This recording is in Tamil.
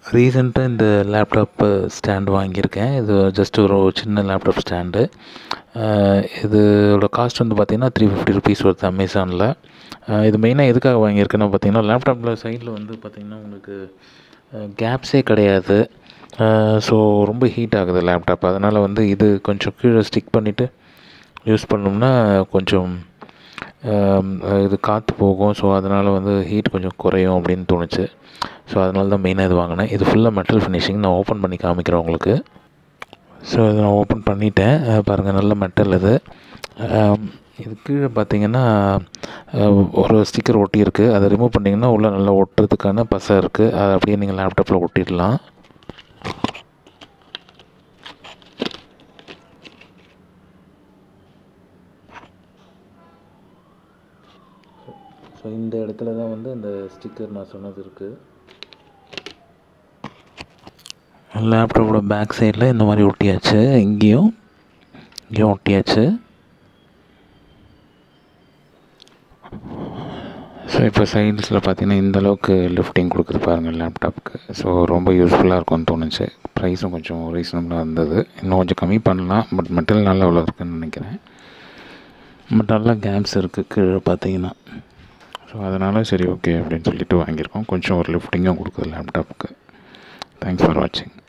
ரீசெண்டாக இந்த லேப்டாப்பு ஸ்டாண்ட் வாங்கியிருக்கேன் இது ஜஸ்ட் ஒரு சின்ன லேப்டாப் ஸ்டாண்டு இதோட காஸ்ட் வந்து பார்த்திங்கன்னா த்ரீ ஃபிஃப்டி ருபீஸ் வருது அமேசானில் இது மெயினாக எதுக்காக வாங்கியிருக்கேன்னா பார்த்தீங்கன்னா லேப்டாப்பில் சைடில் வந்து பார்த்திங்கன்னா உங்களுக்கு கேப்ஸே கிடையாது ஸோ ரொம்ப ஹீட் ஆகுது லேப்டாப் அதனால் வந்து இது கொஞ்சம் கீழே ஸ்டிக் பண்ணிவிட்டு யூஸ் பண்ணோம்னா கொஞ்சம் இது காற்று போகும் ஸோ அதனால் வந்து ஹீட் கொஞ்சம் குறையும் அப்படின்னு தோணுச்சு ஸோ அதனால தான் மெயினாக இது வாங்கினேன் இது ஃபுல்லாக மெட்டல் ஃபினிஷிங் நான் ஓப்பன் பண்ணி காமிக்கிறேன் உங்களுக்கு ஸோ இதை நான் ஓப்பன் பண்ணிட்டேன் பாருங்கள் நல்ல மெட்டல் இது இது கீழே பார்த்தீங்கன்னா ஒரு ஸ்டிக்கர் ஒட்டியிருக்கு அதை ரிமூவ் பண்ணிங்கன்னா உள்ளே நல்லா ஒட்டுறதுக்கான பசை இருக்குது அதை அப்படியே நீங்கள் லேப்டாப்பில் ஒட்டிடலாம் ஸோ இந்த இடத்துல தான் வந்து இந்த ஸ்டிக்கர் நான் சொன்னது இருக்குது லேப்டாப்போட பேக் சைடில் இந்த மாதிரி ஒட்டியாச்சு இங்கேயும் இங்கேயும் ஒட்டியாச்சு ஸோ இப்போ சைட்ஸில் பார்த்தீங்கன்னா இந்த அளவுக்கு லிஃப்டிங் கொடுக்குது பாருங்கள் லேப்டாப்புக்கு ஸோ ரொம்ப யூஸ்ஃபுல்லாக இருக்கும்னு தோணுச்சு ப்ரைஸும் கொஞ்சம் ரீசனபுளாக இருந்தது இன்னும் கொஞ்சம் கம்மி பண்ணலாம் பட் மெட்டீரியல் நல்லா இவ்வளோ இருக்குன்னு நினைக்கிறேன் பட் நல்லா கேப்ஸ் இருக்குது கீழே பார்த்தீங்கன்னா ஸோ அதனால் சரி ஓகே அப்படின்னு சொல்லிட்டு வாங்கியிருக்கோம் கொஞ்சம் ஒரு லிஃப்டிங்கும் கொடுக்குது லேப்டாப்புக்கு தேங்க்ஸ் ஃபார் வாட்சிங்